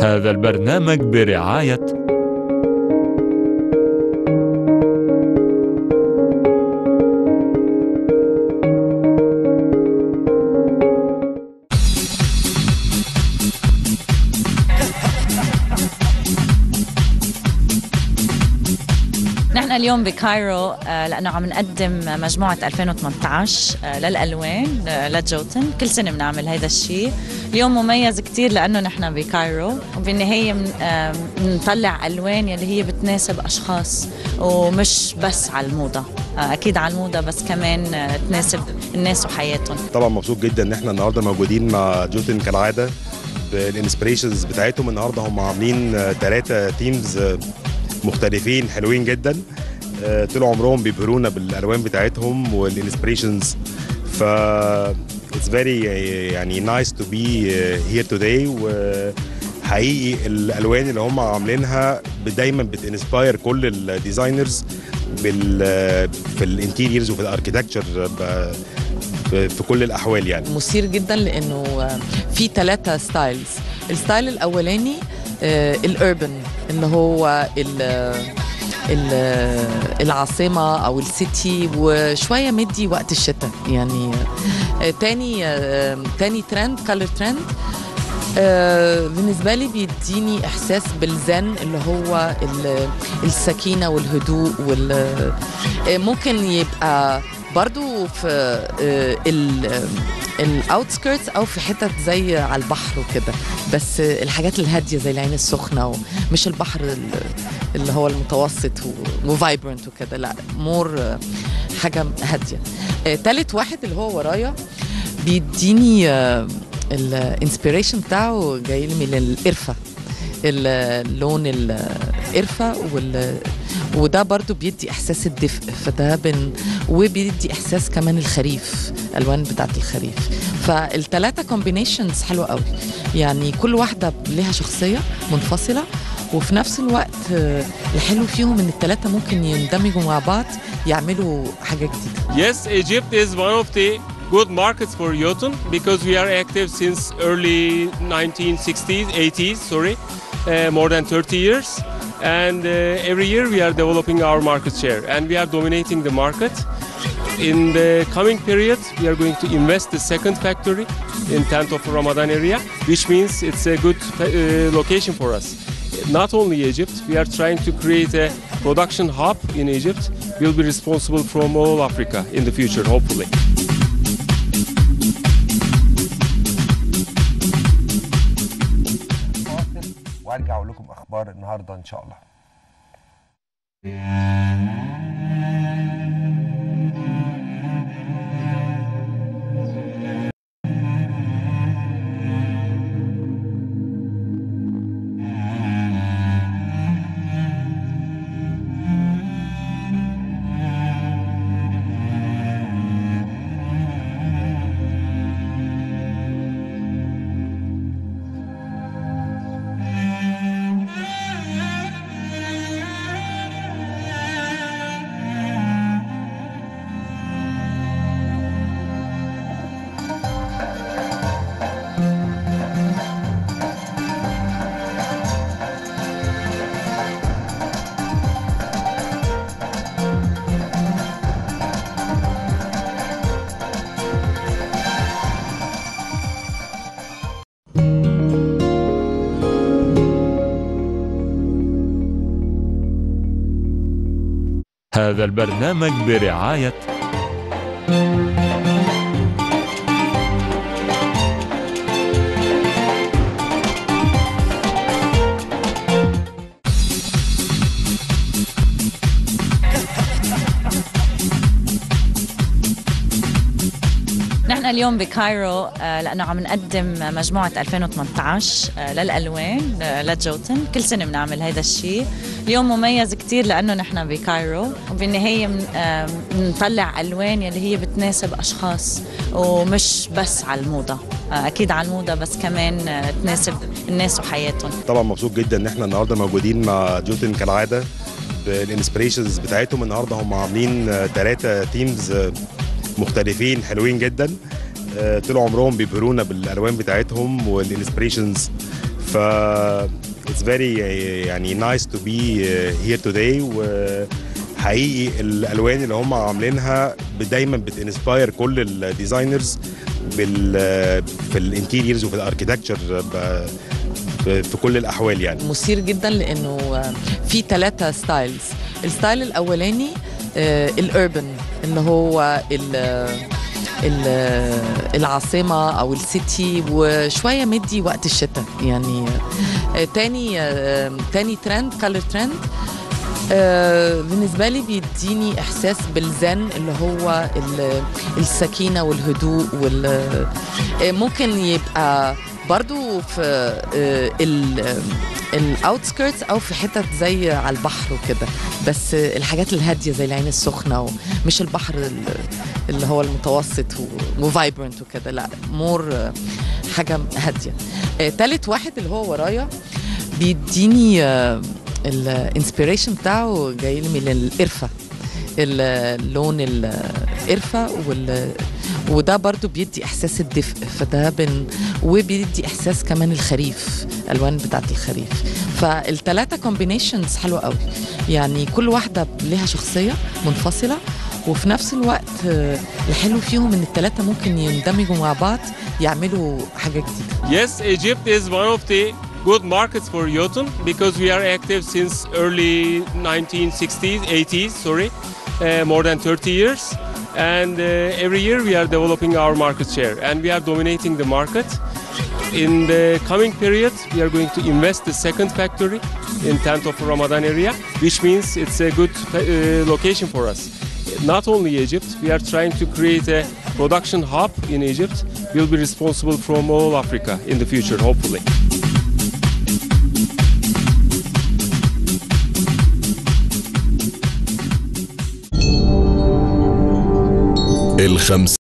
هذا البرنامج برعاية نحن اليوم بكايرو آه، لانه عم نقدم مجموعه 2018 آه، للالوان آه، لجوتن كل سنه بنعمل هذا الشيء اليوم مميز كتير لانه نحن بكايرو وبالنهايه من- آه، بنطلع الوان يلي هي بتناسب اشخاص ومش بس على الموضه آه، اكيد على الموضه بس كمان آه، تناسب الناس وحياتهم طبعا مبسوط جدا ان احنا النهارده موجودين مع جوتن كالعاده بالانسبريشنز بتاعتهم النهارده هم عاملين ثلاثه تيمز مختلفين حلوين جدا آه، طول عمرهم بيبهرونا بالالوان بتاعتهم والانسبريشنز ف it's very uh, يعني nice to be uh, here today وحقيقي الالوان اللي هم عاملينها دايما بتنسباير كل الديزاينرز بال في الانتيريورز وفي الاركيتكتشر في كل الاحوال يعني مثير جدا لانه آه، في ثلاثة ستايلز الستايل الاولاني الاربن اللي هو ال- ال- العاصمة أو السيتي وشوية مدي وقت الشتاء يعني آه، تاني آه، تاني ترند كالر ترند آه، بالنسبة لي بيديني إحساس بالزن اللي هو ال- السكينة والهدوء وال آه، ممكن يبقى برضو في الاوتسكيرتس او في حتت زي على البحر وكده بس آه، الحاجات الهاديه زي العين السخنه ومش البحر ال- اللي هو المتوسط وفايبرنت وكده لا مور حاجه هاديه آه، تالت واحد اللي هو ورايا بيديني الانسبيريشن بتاعه جاي لي من القرفه اللون القرفه وال وده برضو بيدي احساس الدفء فده بن وبيدي احساس كمان الخريف الوان بتاعت الخريف فالتلاتة كومبينيشنز حلوة قوي يعني كل واحدة لها شخصية منفصلة وفي نفس الوقت آه، الحلو فيهم ان التلاتة ممكن يندمجوا مع بعض يعملوا حاجة جديدة Yes, Egypt is one of the good markets for Jotun because we are active since early 1960s, 80s, sorry, uh, more than 30 years. And uh, every year we are developing our market share and we are dominating the market. In the coming period, we are going to invest the second factory in tent of Ramadan area, which means it's a good uh, location for us. Not only Egypt, we are trying to create a production hub in Egypt. We'll be responsible from all Africa in the future, hopefully. فاصل وارجع اقول لكم اخبار النهارده ان شاء الله هذا البرنامج برعاية نحن اليوم بكايرو آه، لانه عم نقدم مجموعه 2018 آه، للالوان آه، لجوتن كل سنه بنعمل هذا الشيء اليوم مميز كتير لانه نحن بكايرو وبالنهايه من- آه، بنطلع الوان يلي هي بتناسب اشخاص ومش بس على الموضه آه، اكيد على الموضه بس كمان آه، تناسب الناس وحياتهم طبعا مبسوط جدا ان احنا النهارده موجودين مع جوتن كالعاده بالانسبريشنز بتاعتهم النهارده هم عاملين ثلاثه تيمز مختلفين حلوين جدا آه، طول عمرهم بيبهرونا بالالوان بتاعتهم والانسبريشنز ف it's very يعني nice to be here today وحقيقي الالوان اللي هم عاملينها دايما بتنسباير كل الديزاينرز بال في الانتيريورز وفي الاركيتكتشر في كل الاحوال يعني مثير جدا لانه في ثلاثة ستايلز الستايل الاولاني الاربن اللي هو ال العاصمة أو السيتي وشوية مدي وقت الشتاء يعني تاني تاني ترند كالر ترند بالنسبة لي بيديني إحساس بالزن اللي هو السكينة والهدوء وال ممكن يبقى برضو في الاوتسكيرتس او في حتت زي على البحر وكده بس الحاجات الهاديه زي العين السخنه ومش البحر اللي هو المتوسط وفايبرنت وكده لا مور حاجه هاديه تالت واحد اللي هو ورايا بيديني الانسبيريشن بتاعه جاي لي من القرفه اللون القرفه وال وده برضو بيدي احساس الدفء فده بن وبيدي احساس كمان الخريف الوان بتاعت الخريف فالثلاثه كومبينيشنز حلوه قوي يعني كل واحده لها شخصيه منفصله وفي نفس الوقت الحلو فيهم ان الثلاثه ممكن يندمجوا مع بعض يعملوا حاجه جديده Yes, Egypt is one of the good markets for Jotun because we are active since early 1960s, 80s, sorry, uh, more than 30 years. And uh, every year we are developing our market share and we are dominating the market. In the coming period, we are going to invest the second factory in tent of Ramadan area, which means it's a good uh, location for us. Not only Egypt, we are trying to create a production hub in Egypt. We'll be responsible from all Africa in the future, hopefully. الخمس